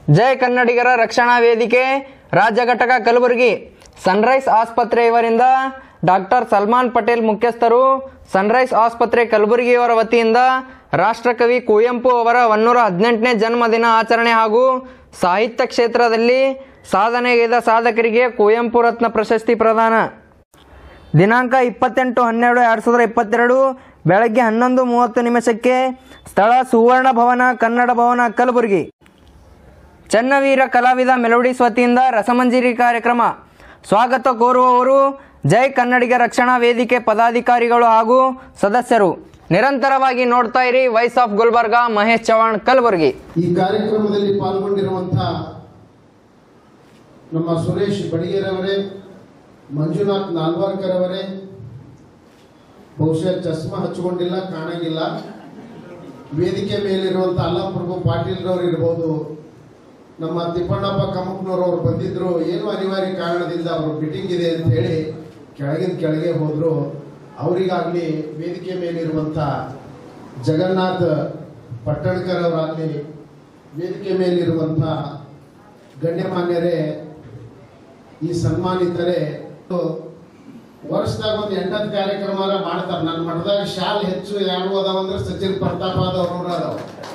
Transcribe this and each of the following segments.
ಜೈ ಕನ್ನಡಿಗರ ರಕ್ಷಣಾ ವೇದಿಕೆ ರಾಜ್ಯ ಘಟಕ ಕಲಬುರಗಿ ಸನ್ರೈಸ್ ಆಸ್ಪತ್ರೆ ಇವರಿಂದ ಡಾಕ್ಟರ್ ಸಲ್ಮಾನ್ ಪಟೇಲ್ ಮುಖ್ಯಸ್ಥರು ಸನ್ರೈಸ್ ಆಸ್ಪತ್ರೆ ಕಲಬುರಗಿಯವರ ವತಿಯಿಂದ ರಾಷ್ಟ್ರಕವಿ ಕುವೆಂಪು ಅವರ ಒನ್ನೂರ ಹದಿನೆಂಟನೇ ಜನ್ಮದಿನ ಆಚರಣೆ ಹಾಗೂ ಸಾಹಿತ್ಯ ಕ್ಷೇತ್ರದಲ್ಲಿ ಸಾಧನೆಗೈದ ಸಾಧಕರಿಗೆ ಕುವೆಂಪು ರತ್ನ ಪ್ರಶಸ್ತಿ ಪ್ರದಾನ ದಿನಾಂಕ ಇಪ್ಪತ್ತೆಂಟು ಹನ್ನೆರಡು ಎರಡು ಸಾವಿರದ ಇಪ್ಪತ್ತೆರಡು ಬೆಳಗ್ಗೆ ಹನ್ನೊಂದು ಮೂವತ್ತು ನಿಮಿಷಕ್ಕೆ ಸ್ಥಳ ಸುವರ್ಣ ಭವನ ಕನ್ನಡ ಭವನ ಕಲಬುರಗಿ ಚನ್ನವೀರ ಕಲಾವಿದ ಮೆಲೋಡಿಸ್ ವತಿಯಿಂದ ರಸಮಂಜರಿ ಕಾರ್ಯಕ್ರಮ ಸ್ವಾಗತ ಕೋರುವವರು ಜೈ ಕನ್ನಡಿಗ ರಕ್ಷಣಾ ವೇದಿಕೆ ಪದಾಧಿಕಾರಿಗಳು ಹಾಗೂ ಸದಸ್ಯರು ನಿರಂತರವಾಗಿ ನೋಡ್ತಾ ಇರಿ ವಾಯ್ಸ್ ಆಫ್ ಗುಲ್ಬರ್ಗಾ ಮಹೇಶ್ ಚವಾಣ್ ಕಲಬುರಗಿ ಈ ಕಾರ್ಯಕ್ರಮದಲ್ಲಿ ಪಾಲ್ಗೊಂಡಿರುವಂತಹ ನಮ್ಮ ಸುರೇಶ್ ಬಡಿಗೆರವರೇ ಮಂಜುನಾಥ್ ನಾಲ್ವಾರ್ಕರ್ ಅವರೇ ಬಹುಶಃ ಚಸ್ಮಾ ಹಚ್ಚಿಕೊಂಡಿಲ್ಲ ಕಾಣಂಗಿಲ್ಲ ವೇದಿಕೆ ಮೇಲಿರುವಂತಹ ಅಲ್ಲಪ್ರಭು ಪಾಟೀಲ್ರವ್ರು ಇರ್ಬೋದು ನಮ್ಮ ತಿಪ್ಪಣ್ಣಪ್ಪ ಕಮಕ್ನವ್ರವ್ರು ಬಂದಿದ್ರು ಏನು ಅನಿವಾರ್ಯ ಕಾರಣದಿಂದ ಅವರು ಮೀಟಿಂಗ್ ಇದೆ ಅಂತ ಹೇಳಿ ಕೆಳಗಿನ ಕೆಳಗೆ ಹೋದ್ರು ಅವರಿಗಾಗ್ಲಿ ವೇದಿಕೆ ಮೇಲಿರುವಂತ ಜಗನ್ನಾಥ್ ಪಟ್ಟಣ್ಕರ್ ಅವರಾಗ್ಲಿ ವೇದಿಕೆ ಮೇಲಿರುವಂತ ಗಣ್ಯಮಾನ್ಯರೇ ಈ ಸನ್ಮಾನಿತರೇ ವರ್ಷದಾಗ ಒಂದು ಎಂಟತ್ತು ಕಾರ್ಯಕ್ರಮ ಮಾಡ್ತಾರೆ ನನ್ನ ಮಠದಾಗ ಶಾಲ್ ಹೆಚ್ಚು ಯಾರು ಅದಾವಂದ್ರೆ ಸಚಿನ್ ಪ್ರತಾಪ್ ಆದವ್ರು ಅದಾವ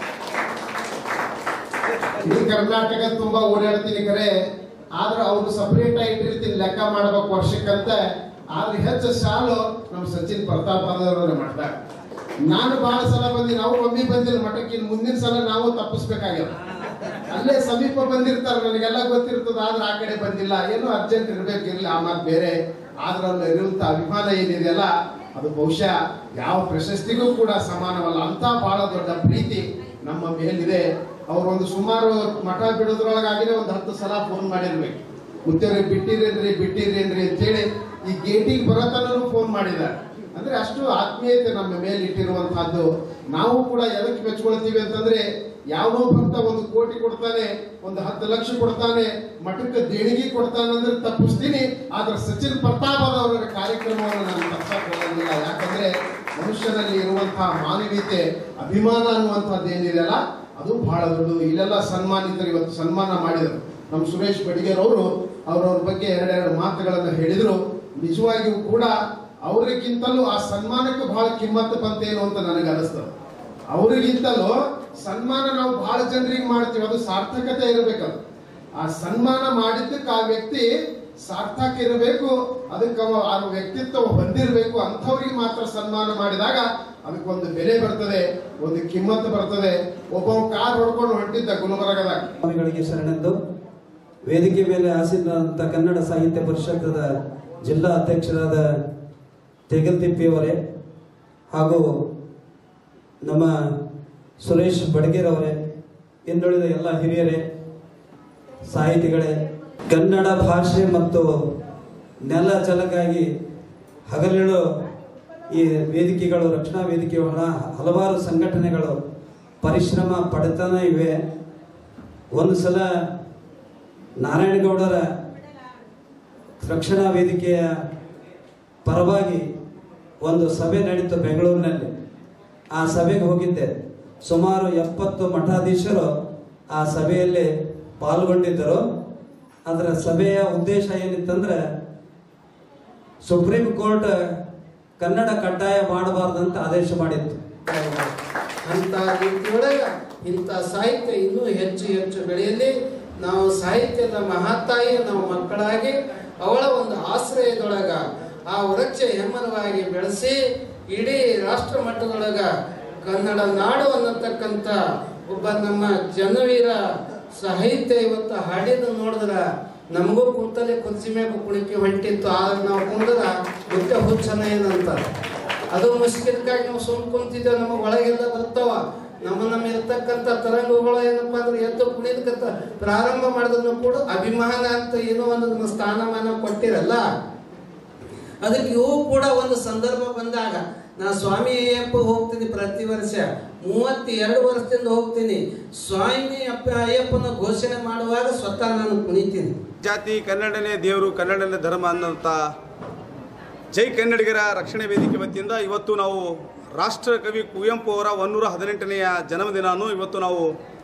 ಇಡೀ ಕರ್ನಾಟಕ ತುಂಬಾ ಓಡಾಡ್ತೀನಿ ಕರೆ ಆದ್ರೆ ಅವ್ರು ಸಪರೇಟ್ ಆಗಿ ಇಟ್ಟಿರ್ತೀನಿ ಲೆಕ್ಕ ಮಾಡ್ಬೇಕು ವರ್ಷಕ್ಕಂತ ಆದ್ರೆ ಹೆಚ್ಚು ಸಾಲು ನಮ್ಮ ಸಚಿನ್ ಪ್ರತಾಪ್ ಆದವ್ರ ಮಾಡ್ತಾರೆ ನಾನು ಬಹಳ ಸಲ ಬಂದಿನಿ ನಾವು ಒಮ್ಮೆ ಬಂದಿಲ್ಲ ಮಠಕ್ಕೆ ಇನ್ನು ಮುಂದಿನ ಸಲ ನಾವು ತಪ್ಪಿಸ್ಬೇಕಾಗ್ಯದ ಅಲ್ಲೇ ಸಮೀಪ ಬಂದಿರ್ತಾರೆ ನನಗೆಲ್ಲ ಗೊತ್ತಿರ್ತದ ಆದ್ರೆ ಆ ಕಡೆ ಬಂದಿಲ್ಲ ಏನೋ ಅರ್ಜೆಂಟ್ ಇರ್ಬೇಕಿರ್ಲಿ ಆ ಮಾತು ಬೇರೆ ಆದ್ರೆ ಅಲ್ಲಿ ಇರುವಂತ ಅಭಿಮಾನ ಏನಿದೆಯಲ್ಲ ಅದು ಬಹುಶಃ ಯಾವ ಪ್ರಶಸ್ತಿಗೂ ಕೂಡ ಸಮಾನವಲ್ಲ ಅಂತ ಬಹಳ ದೊಡ್ಡ ಪ್ರೀತಿ ನಮ್ಮ ಮೇಲಿದೆ ಅವ್ರೊಂದು ಸುಮಾರು ಮಠ ಬಿಡೋದ್ರೊಳಗಾಗಿನೇ ಒಂದು ಹತ್ತು ಸಲ ಫೋನ್ ಮಾಡಿರ್ಬೇಕು ಮುತ್ತೇವ್ರಿ ಬಿಟ್ಟಿರೇನ್ರಿ ಬಿಟ್ಟಿರೇನ್ರಿ ಅಂತೇಳಿ ಈ ಗೇಟಿಗೆ ಬರೋತನೂ ಫೋನ್ ಮಾಡಿದ್ದಾರೆ ಅಂದ್ರೆ ಅಷ್ಟು ಆತ್ಮೀಯತೆ ನಮ್ಮ ಮೇಲೆ ಇಟ್ಟಿರುವಂತಹದ್ದು ನಾವು ಕೂಡ ಎದಕ್ಕೆ ಮೆಚ್ಕೊಳ್ತೀವಿ ಅಂತಂದ್ರೆ ಯಾವನೋ ಭಕ್ತ ಒಂದು ಕೋಟಿ ಕೊಡ್ತಾನೆ ಒಂದು ಹತ್ತು ಲಕ್ಷ ಕೊಡ್ತಾನೆ ಮಠಕ್ಕೆ ದೇಣಿಗೆ ಕೊಡ್ತಾನೆ ಅಂದ್ರೆ ತಪ್ಪಿಸ್ತೀನಿ ಆದ್ರೆ ಸಚಿನ್ ಪ್ರತಾಪ್ ಅವರ ಕಾರ್ಯಕ್ರಮವನ್ನು ನಾನು ತಪ್ಸಕ್ ಹೋಗಂಗಿಲ್ಲ ಯಾಕಂದ್ರೆ ಮನುಷ್ಯನಲ್ಲಿ ಇರುವಂತಹ ಮಾನವೀಯತೆ ಅಭಿಮಾನ ಅನ್ನುವಂಥದ್ದು ಏನಿದೆಯಲ್ಲ ಅದು ಬಹಳ ದೊಡ್ಡದು ಇಲ್ಲೆಲ್ಲ ಸನ್ಮಾನಿತರು ಇವತ್ತು ಸನ್ಮಾನ ಮಾಡಿದರು ನಮ್ಮ ಸುರೇಶ್ ಬಡಿಗೇರ್ ಅವರು ಅವರವ್ರ ಬಗ್ಗೆ ಎರಡೆರಡು ಮಾತುಗಳನ್ನು ಹೇಳಿದ್ರು ನಿಜವಾಗಿಯೂ ಕೂಡ ಅವರಿಗಿಂತಲೂ ಆ ಸನ್ಮಾನಕ್ಕೆ ಬಹಳ ಕಿಮ್ಮತ್ತು ಬಂತೇನು ಅಂತ ನನಗೆ ಅನಿಸ್ತದೆ ಅವರಿಗಿಂತಲೂ ಸನ್ಮಾನ ನಾವು ಬಹಳ ಜನರಿಗೆ ಮಾಡ್ತೀವಿ ಅದು ಸಾರ್ಥಕತೆ ಇರಬೇಕದು ಆ ಸನ್ಮಾನ ಮಾಡಿದ್ದಕ್ಕೆ ಆ ವ್ಯಕ್ತಿ ಸಾರ್ಥಕ ಇರಬೇಕು ಅದಕ್ಕೆ ಅವ ಆ ವ್ಯಕ್ತಿತ್ವ ಹೊಂದಿರಬೇಕು ಅಂಥವ್ರಿಗೆ ಮಾತ್ರ ಸನ್ಮಾನ ಮಾಡಿದಾಗ ಅದಕ್ಕೊಂದು ಬೆಲೆ ಬರ್ತದೆ ಒಂದು ಕಿಮ್ಮತ್ತು ಬರ್ತದೆ ಒಬ್ಬ ಕಾರ್ ಹೊಡ್ಕೊಂಡು ಹೊಂಟಿದ್ದ ಗುಲ್ಬರ್ಗದಾಗ ಸ್ವಾಮಿಗಳಿಗೆ ಶರಣೆಂದು ವೇದಿಕೆ ಮೇಲೆ ಆಸೀನಂತ ಕನ್ನಡ ಸಾಹಿತ್ಯ ಪರಿಷತ್ತದ ಜಿಲ್ಲಾ ಅಧ್ಯಕ್ಷರಾದ ತೇಗಲ್ತಿಪ್ಪಿಯವರೇ ಹಾಗೂ ನಮ್ಮ ಸುರೇಶ್ ಬಡಗೇರ್ ಅವರೇ ಹಿಂದುಳಿದ ಎಲ್ಲ ಹಿರಿಯರೇ ಸಾಹಿತಿಗಳೇ ಕನ್ನಡ ಭಾಷೆ ಮತ್ತು ನೆಲ ಜಲಕ್ಕಾಗಿ ಹಗಲಿಳು ಈ ವೇದಿಕೆಗಳು ರಕ್ಷಣಾ ವೇದಿಕೆಗಳ ಹಲವಾರು ಸಂಘಟನೆಗಳು ಪರಿಶ್ರಮ ಪಡ್ತಾನೆ ಇವೆ ಒಂದು ಸಲ ನಾರಾಯಣಗೌಡರ ರಕ್ಷಣಾ ವೇದಿಕೆಯ ಪರವಾಗಿ ಒಂದು ಸಭೆ ನಡೀತು ಬೆಂಗಳೂರಿನಲ್ಲಿ ಆ ಸಭೆಗೆ ಹೋಗಿದ್ದೆ ಸುಮಾರು ಎಪ್ಪತ್ತು ಮಠಾಧೀಶರು ಆ ಸಭೆಯಲ್ಲಿ ಪಾಲ್ಗೊಂಡಿದ್ದರು ಅದರ ಸಭೆಯ ಉದ್ದೇಶ ಏನಿತ್ತಂದ್ರೆ ಸುಪ್ರೀಂ ಕೋರ್ಟ್ ಕನ್ನಡ ಕಡ್ಡಾಯ ಮಾಡಬಾರ್ದಂತ ಆದೇಶ ಮಾಡಿತ್ತು ಅಂತ ರೀತಿಯೊಳಗ ಇಂಥ ಸಾಹಿತ್ಯ ಇನ್ನೂ ಹೆಚ್ಚು ಹೆಚ್ಚು ಬೆಳೆಯಲಿ ನಾವು ಸಾಹಿತ್ಯದ ಮಹತ್ತಾಯಿ ನಾವು ಮಕ್ಕಳಾಗಿ ಅವಳ ಒಂದು ಆಶ್ರಯದೊಳಗ ಆ ವೃಕ್ಷ ಹೆಮ್ಮರವಾಗಿ ಬೆಳೆಸಿ ಇಡೀ ರಾಷ್ಟ್ರ ಮಟ್ಟದೊಳಗ ಕನ್ನಡ ನಾಡು ಅನ್ನತಕ್ಕಂಥ ಒಬ್ಬ ನಮ್ಮ ಜನವೀರ ಸಾಹಿತ್ಯ ಇವತ್ತು ಹಾಡಿದ ನೋಡಿದ್ರ ನಮಗೂ ಕುಂತಲೆ ಕುರ್ಚಿ ಮ್ಯಾಗ ಕುಣಿಕೆ ಹೊಂಟಿತ್ತು ಆದ್ರೆ ನಾವು ಕುಂದ್ರ ಮುಖ್ಯ ಹುಚ್ಚನ ಏನಂತಾರೆ ಅದು ಮುಷ್ಕಿಲ್ಕಾಗಿ ನಾವು ಸುಮ್ ಕುಂತಿದ್ದೇವೆ ನಮಗೆ ಒಳಗೆಲ್ಲ ಬರ್ತಾವ ನಮ್ಮ ನಮ್ಮ ಇರ್ತಕ್ಕಂಥ ತರಂಗಗಳು ಏನಪ್ಪಾ ಅಂದ್ರೆ ಎದ್ದು ಕುಣಿದಕ್ಕಂತ ಪ್ರಾರಂಭ ಮಾಡಿದ್ರು ಕೂಡ ಅಭಿಮಾನ ಅಂತ ಏನೋ ಒಂದು ನಮ್ಮ ಸ್ಥಾನಮಾನ ಕೊಟ್ಟಿರಲ್ಲ ಅದಕ್ಕೆ ಇವು ಕೂಡ ಒಂದು ಸಂದರ್ಭ ಬಂದಾಗ ನಾ ಸ್ವಾಮಿ ಅಯ್ಯಪ್ಪ ಹೋಗ್ತೀನಿ ಪ್ರತಿ ವರ್ಷ ಮೂವತ್ತೆರಡು ವರ್ಷದಿಂದ ಹೋಗ್ತೀನಿ ಸ್ವಾಮಿ ಅಪ್ಪ ಅಯ್ಯಪ್ಪನ ಘೋಷಣೆ ಮಾಡುವಾಗ ಸ್ವತಃ ನಾನು ಕುಣಿತೀನಿ ಜಾತಿ ಕನ್ನಡನೇ ದೇವರು ಕನ್ನಡನೇ ಧರ್ಮ ಅನ್ನೋಂಥ ಜೈ ಕನ್ನಡಿಗರ ರಕ್ಷಣೆ ವೇದಿಕೆ ವತಿಯಿಂದ ಇವತ್ತು ನಾವು ರಾಷ್ಟ್ರಕವಿ ಕುವೆಂಪು ಅವರ ಒನ್ನೂರ ಹದಿನೆಂಟನೆಯ ಜನ್ಮದಿನವನ್ನು ಇವತ್ತು ನಾವು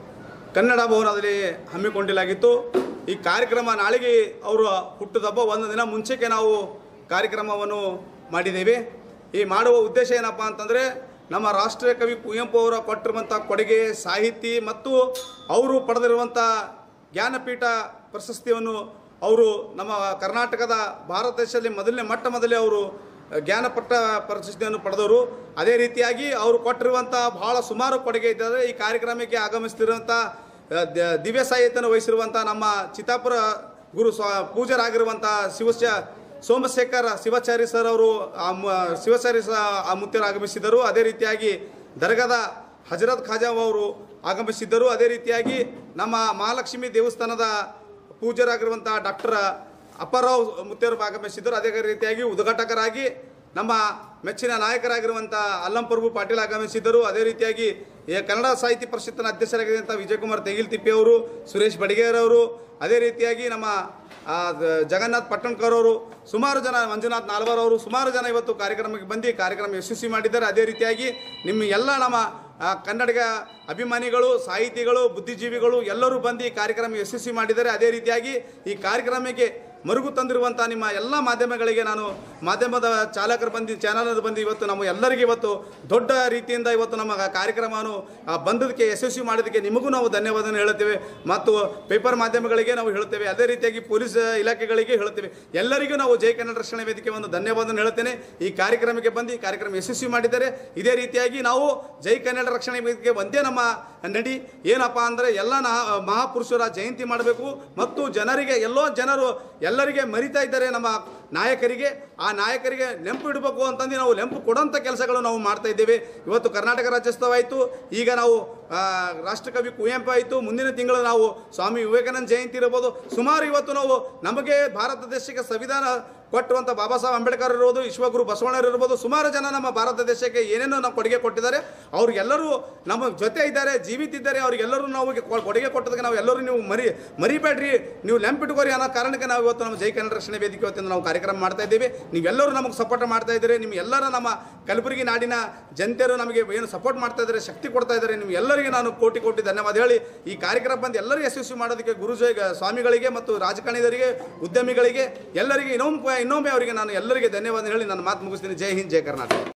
ಕನ್ನಡ ಭವನದಲ್ಲಿ ಹಮ್ಮಿಕೊಂಡಿಲಾಗಿತ್ತು ಈ ಕಾರ್ಯಕ್ರಮ ನಾಳೆಗೆ ಅವರ ಹುಟ್ಟುಹಬ್ಬ ಒಂದು ದಿನ ಮುಂಚೆಗೆ ನಾವು ಕಾರ್ಯಕ್ರಮವನ್ನು ಮಾಡಿದ್ದೇವೆ ಈ ಮಾಡುವ ಉದ್ದೇಶ ಏನಪ್ಪ ಅಂತಂದರೆ ನಮ್ಮ ರಾಷ್ಟ್ರೀಯ ಕವಿ ಕುವೆಂಪು ಅವರ ಕೊಟ್ಟಿರುವಂಥ ಕೊಡುಗೆ ಸಾಹಿತಿ ಮತ್ತು ಅವರು ಪಡೆದಿರುವಂಥ ಜ್ಞಾನಪೀಠ ಪ್ರಶಸ್ತಿಯನ್ನು ಅವರು ನಮ್ಮ ಕರ್ನಾಟಕದ ಭಾರತ ದೇಶದಲ್ಲಿ ಮೊದಲನೇ ಮೊಟ್ಟ ಮೊದಲೇ ಅವರು ಜ್ಞಾನಪಟ್ಟ ಪ್ರಶಸ್ತಿಯನ್ನು ಪಡೆದವರು ಅದೇ ರೀತಿಯಾಗಿ ಅವರು ಕೊಟ್ಟಿರುವಂಥ ಬಹಳ ಸುಮಾರು ಕೊಡುಗೆ ಇದ್ದಾರೆ ಈ ಕಾರ್ಯಕ್ರಮಕ್ಕೆ ಆಗಮಿಸ್ತಿರುವಂಥ ಅ, ದ- ದಿವ್ಯ ಸಾಹಿತ್ಯನ ವಹಿಸಿರುವಂಥ ನಮ್ಮ ಚಿತ್ತಾಪುರ ಗುರು ಸ್ವಾ ಪೂಜರಾಗಿರುವಂಥ ಶಿವಶ ಸೋಮಶೇಖರ್ ಶಿವಾಚಾರ್ಯ ಸರ್ ಅವರು ಆ ಮು- ಶಿವಾಚಾರ್ಯ ಸ ಆ ಮುತ್ಯರು ಆಗಮಿಸಿದರು ಅದೇ ರೀತಿಯಾಗಿ ದರ್ಗಾದ ಹಜರತ್ ಖಾಜಾ ಅವರು ಆಗಮಿಸಿದ್ದರು ಅದೇ ರೀತಿಯಾಗಿ ನಮ್ಮ ಮಹಾಲಕ್ಷ್ಮಿ ದೇವಸ್ಥಾನದ ಪೂಜ್ಯರಾಗಿರುವಂಥ ಡಾಕ್ಟರ್ ಅಪ್ಪಾರಾವ್ ಮುತ್ತೇರು ಆಗಮಿಸಿದ್ದರು ಅದೇ ರೀತಿಯಾಗಿ ಉದ್ಘಾಟಕರಾಗಿ ನಮ್ಮ ಮೆಚ್ಚಿನ ನಾಯಕರಾಗಿರುವಂಥ ಅಲ್ಲಂ ಪ್ರಭು ಪಾಟೀಲ್ ಆಗಮಿಸಿದ್ದರು ಅದೇ ರೀತಿಯಾಗಿ ಈ ಕನ್ನಡ ಸಾಹಿತ್ಯ ಪರಿಷತ್ತಿನ ಅಧ್ಯಕ್ಷರಾಗಿರುವಂಥ ವಿಜಯಕುಮಾರ್ ತೆಗಿಲ್ ತಿಪ್ಪಿ ಅವರು ಸುರೇಶ್ ಬಡಿಗೇರವರು ಅದೇ ರೀತಿಯಾಗಿ ನಮ್ಮ ಆ, ದ- ಜಗನ್ನಾಥ್ ಪಟ್ಟಣ್ಕರ್ ಅವರು ಸುಮಾರು ಜನ ಮಂಜುನಾಥ್ ನಾಲ್ವರ್ ಅವರು ಸುಮಾರು ಜನ ಇವತ್ತು ಕಾರ್ಯಕ್ರಮಕ್ಕೆ ಬಂದು ಕಾರ್ಯಕ್ರಮ ಯಶಸ್ವಿ ಮಾಡಿದ್ದಾರೆ ಅದೇ ರೀತಿಯಾಗಿ ನಿಮ್ಮ ಎಲ್ಲ ನಮ್ಮ ಆ, ಕನ್ನಡಿಗ ಅಭಿಮಾನಿಗಳು ಸಾಹಿತಿಗಳು ಬುದ್ಧಿಜೀವಿಗಳು ಎಲ್ಲರೂ ಬಂದು ಈ ಕಾರ್ಯಕ್ರಮ ಯಶಸ್ವಿ ಮಾಡಿದ್ದಾರೆ ಅದೇ ರೀತಿಯಾಗಿ ಈ ಕಾರ್ಯಕ್ರಮಕ್ಕೆ ಮರುಗು ತಂದಿರುವಂಥ ನಿಮ್ಮ ಎಲ್ಲ ಮಾಧ್ಯಮಗಳಿಗೆ ನಾನು ಮಾಧ್ಯಮದ ಚಾಲಕರು ಬಂದು ಚಾನಲ್ ಬಂದು ಇವತ್ತು ನಮ್ಮ ಎಲ್ಲರಿಗೆ ಇವತ್ತು ದೊಡ್ಡ ರೀತಿಯಿಂದ ಇವತ್ತು ನಮ್ಮ ಕಾರ್ಯಕ್ರಮವನ್ನು ಆ, ಬಂದದಕ್ಕೆ ಯಶಸ್ವಿ ಮಾಡೋದಕ್ಕೆ ನಿಮಗೂ ನಾವು ಧನ್ಯವಾದ ಹೇಳುತ್ತೇವೆ ಮತ್ತು ಪೇಪರ್ ಮಾಧ್ಯಮಗಳಿಗೆ ನಾವು ಹೇಳುತ್ತೇವೆ ಅದೇ ರೀತಿಯಾಗಿ ಪೊಲೀಸ್ ಇಲಾಖೆಗಳಿಗೆ ಹೇಳುತ್ತೇವೆ ಎಲ್ಲರಿಗೂ ನಾವು ಜೈ ಕನ್ನಡ ರಕ್ಷಣಾ ವೇದಿಕೆ ಒಂದು ಧನ್ಯವಾದ ಹೇಳುತ್ತೇನೆ ಈ ಕಾರ್ಯಕ್ರಮಕ್ಕೆ ಬಂದು ಈ ಕಾರ್ಯಕ್ರಮ ಯಶಸ್ವಿ ಮಾಡಿದ್ದಾರೆ ಇದೇ ರೀತಿಯಾಗಿ ನಾವು ಜೈ ಕನ್ನಡ ರಕ್ಷಣಾ ವೇದಿಕೆ ಒಂದೇ ನಮ್ಮ ನಡಿ ಏನಪ್ಪ ಅಂದರೆ ಎಲ್ಲ ನಾ ಮಹಾಪುರುಷರ ಜಯಂತಿ ಮಾಡಬೇಕು ಮತ್ತು ಜನರಿಗೆ ಎಲ್ಲೋ ಜನರು ಎಲ್ಲರಿಗೆ ಮರಿತಾ ಇದ್ದಾರೆ ನಮ್ಮ ನಾಯಕರಿಗೆ ಆ ನಾಯಕರಿಗೆ ನೆಂಪು ಇಡಬೇಕು ಅಂತಂದು ನಾವು ನೆಂಪು ಕೊಡೋಂಥ ಕೆಲಸಗಳು ನಾವು ಮಾಡ್ತಾ ಇದ್ದೇವೆ ಇವತ್ತು ಕರ್ನಾಟಕ ರಾಜ್ಯೋತ್ಸವ ಆಯಿತು ಈಗ ನಾವು ಆ, ರಾಷ್ಟ್ರಕವಿ ಕುವೆಂಪು ಆಯಿತು ಮುಂದಿನ ತಿಂಗಳು ನಾವು ಸ್ವಾಮಿ ವಿವೇಕಾನಂದ ಜಯಂತಿ ಇರ್ಬೋದು ಸುಮಾರು ಇವತ್ತು ನಾವು ನಮಗೆ ಭಾರತ ದೇಶಕ್ಕೆ ಸಂವಿಧಾನ ಕೊಟ್ಟಿರುವಂಥ ಬಾಬಾ ಸಾಹೇಬ್ ಅಂಬೇಡ್ಕರ್ ಇರ್ಬೋದು ವಿಶ್ವಗುರು ಬಸವಣ್ಣರು ಇರ್ಬೋದು ಸುಮಾರು ಜನ ನಮ್ಮ ಭಾರತ ದೇಶಕ್ಕೆ ಏನೇನೋ ನಾವು ಕೊಡುಗೆ ಕೊಟ್ಟಿದ್ದಾರೆ ಅವ್ರಿಗೆಲ್ಲರೂ ನಮ್ಮ ಜೊತೆ ಇದ್ದಾರೆ ಜೀವಿತ ಇದ್ದಾರೆ ಅವ್ರಿಗೆಲ್ಲರೂ ನಾವು ಕೊ- ಕೊಡುಗೆ ಕೊಟ್ಟದಕ್ಕೆ ನಾವು ಎಲ್ಲರೂ ನೀವು ಮರಿ ಮರಿಬೇಡ್ರಿ ನೀವು ನೆಂಪಿಟ್ಕೋರಿ ಅನ್ನೋ ಕಾರಣಕ್ಕೆ ನಾವು ಇವತ್ತು ನಮ್ಮ ಜೈ ಕನ್ನಡ ರಕ್ಷಣೆ ವೇದಿಕೆ ವತಿಯಿಂದ ನಾವು ಕಾರ್ಯಕ್ರಮ ಮಾಡ್ತಾ ಇದ್ದೀವಿ ನೀವೆಲ್ಲರೂ ನಮಗೆ ಸಪೋರ್ಟ್ ಮಾಡ್ತಾ ಇದ್ದೀರಿ ನಿಮ್ಮ ಎಲ್ಲರ ನಮ್ಮ ಕಲಬುರಗಿ ನಾಡಿನ ಜನತೆಯರು ನಮಗೆ ಏನು ಸಪೋರ್ಟ್ ಮಾಡ್ತಾ ಇದ್ದಾರೆ ಶಕ್ತಿ ಕೊಡ್ತಾ ಇದ್ದಾರೆ ನಿಮ್ಗೆ ಎಲ್ಲರಿಗೆ ನಾನು ಕೋಟಿ ಕೋಟಿ ಧನ್ಯವಾದ ಹೇಳಿ ಈ ಕಾರ್ಯಕ್ರಮ ಬಂದು ಎಲ್ಲರೂ ಯಶಸ್ವಿ ಮಾಡೋದಕ್ಕೆ ಗುರುಜಯ ಸ್ವಾಮಿಗಳಿಗೆ ಮತ್ತು ರಾಜಕಾರಣಿದರಿಗೆ ಉದ್ಯಮಿಗಳಿಗೆ ಎಲ್ಲರಿಗೆ ಇನ್ನೊಮ್ಮೆ ಇನ್ನೊಮ್ಮೆ ಅವರಿಗೆ ನಾನು ಎಲ್ಲರಿಗೆ ಧನ್ಯವಾದ ಹೇಳಿ ನನ್ನ ಮಾತು ಮುಗಿಸ್ತೀನಿ ಜೈ ಹಿಂದ್ ಜೈ ಕರ್ನಾಟಕ